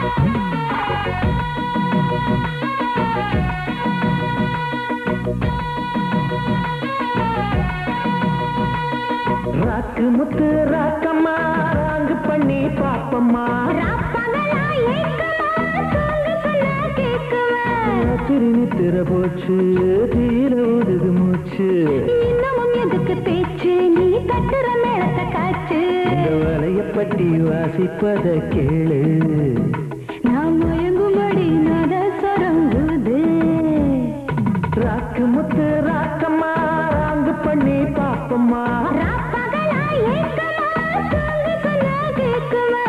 ராக்கு முத்து Rakkamma wrong பண்ணி பாப்பம்மா திருநி திற போச்சு தீர ஊதுது மூச்சு இன்னமும் எதுக்கு பேச்சு நீ கட்டுற மேளத்தை காச்சு இந்த வலைய பட்டி வாசிப்பத கேளு நான் மயங்கும்படி நதஸ்வரம் ஊது ராக்கு முத்து ராக்கம்மா ராங்கு பண்ணி பாப்பம்மா ராப்பகலா ஏக்கமா தூங்கு சொன்னா கேக்குமா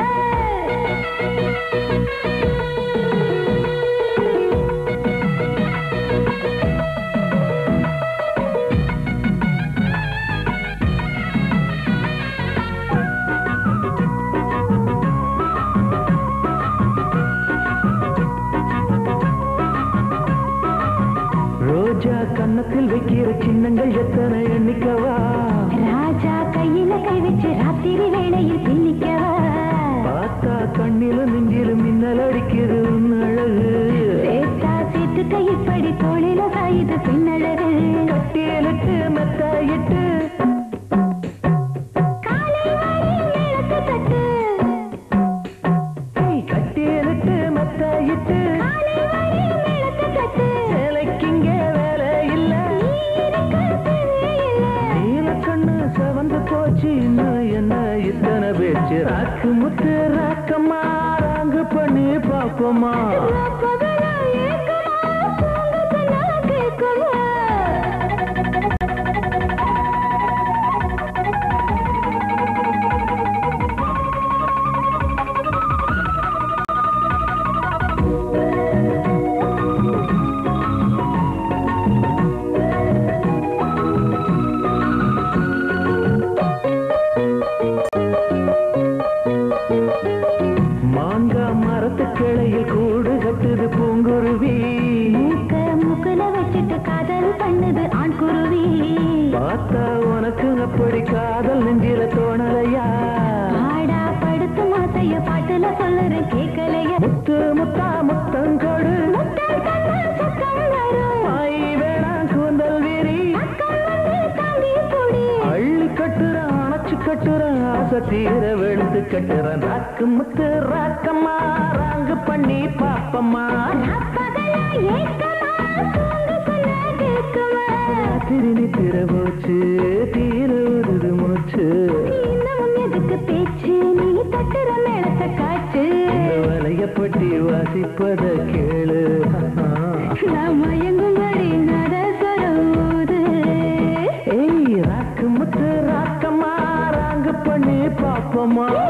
ரோஜா கன்னத்தில் வைக்கிற சின்னங்கள் எத்தனை எண்ணிக்கவா ராஜா கையில கை வச்சு ராத்திரி வேளையில் பின்னிக்கவா பார்த்தா கண்ணிலும் நெஞ்சிலும் மின்னல் அடிக்குது உன் அழகு சேத்தா சேத்து கைப்படி தோளில சாயுது பின்னழகு கட்டியலுக்கு மெத்தாயிட்டு காலை வாரி மேளத்தை தட்டு கட்டியலுக்கு மெத்தாயிட்டு காலை வாரி மேளத்தை தட்டு வேலைக்கிங்க வேலை இல்ல இருக்க தேவையில்லை நீல கண்ணு செவந்து போச்சு இன்னும் என்ன இத்தனை பேச்சு ராக்கு முத்து ராக்கம்மா ராங்கு பண்ணி பாப்போமா ராப்பகலா ஏக்கமா தூங்கு சொன்னா கேக்குமா மாங்கா மரத்து கிளையில் கூடு கட்டுது பூங்குருவி மூக்க மூக்குல வச்சுட்டு காதல் பண்ணுது ஆண் குருவி பார்த்தா உனக்கு அப்படி காதல் நெஞ்சில தோணலையா ஆடா படுத்து மாசைய பாட்டுல சொல்லுறேன் கேட்கலையா முத்து முத்தா முத்தங்கொடு முட்டாள் கண்ணா சத்தம் வரும் மாய் வேணாம் கூந்தல் விரி அக்கம் வந்து தாங்கி பொடி அள்ளி கட்டுறேன் அணைச்சு கட்டுறேன் ஆசை தீர வெளுத்து கட்டுறேன் ராக்கு முத்து ராக்கம்மா ராங்கு பண்ணி பாப்பம்மா ராப்பகலா ஏக்கமா தூங்கு சொன்னா கேக்குமா திருநி திர போச்சு தீர உருது மூச்சு இன்னமும் எதுக்கு பேச்சு நீ தட்டுற மேளத்தை காச்சு இந்த வலையப்பட்டி வாசிப்பத கேளு நான் மயங்கும்படி நதஸ்வரம் ஊது ஏய் ராக்கு முத்து ராக்கம்மா ராங்கு பண்ணி பாப்பம்மா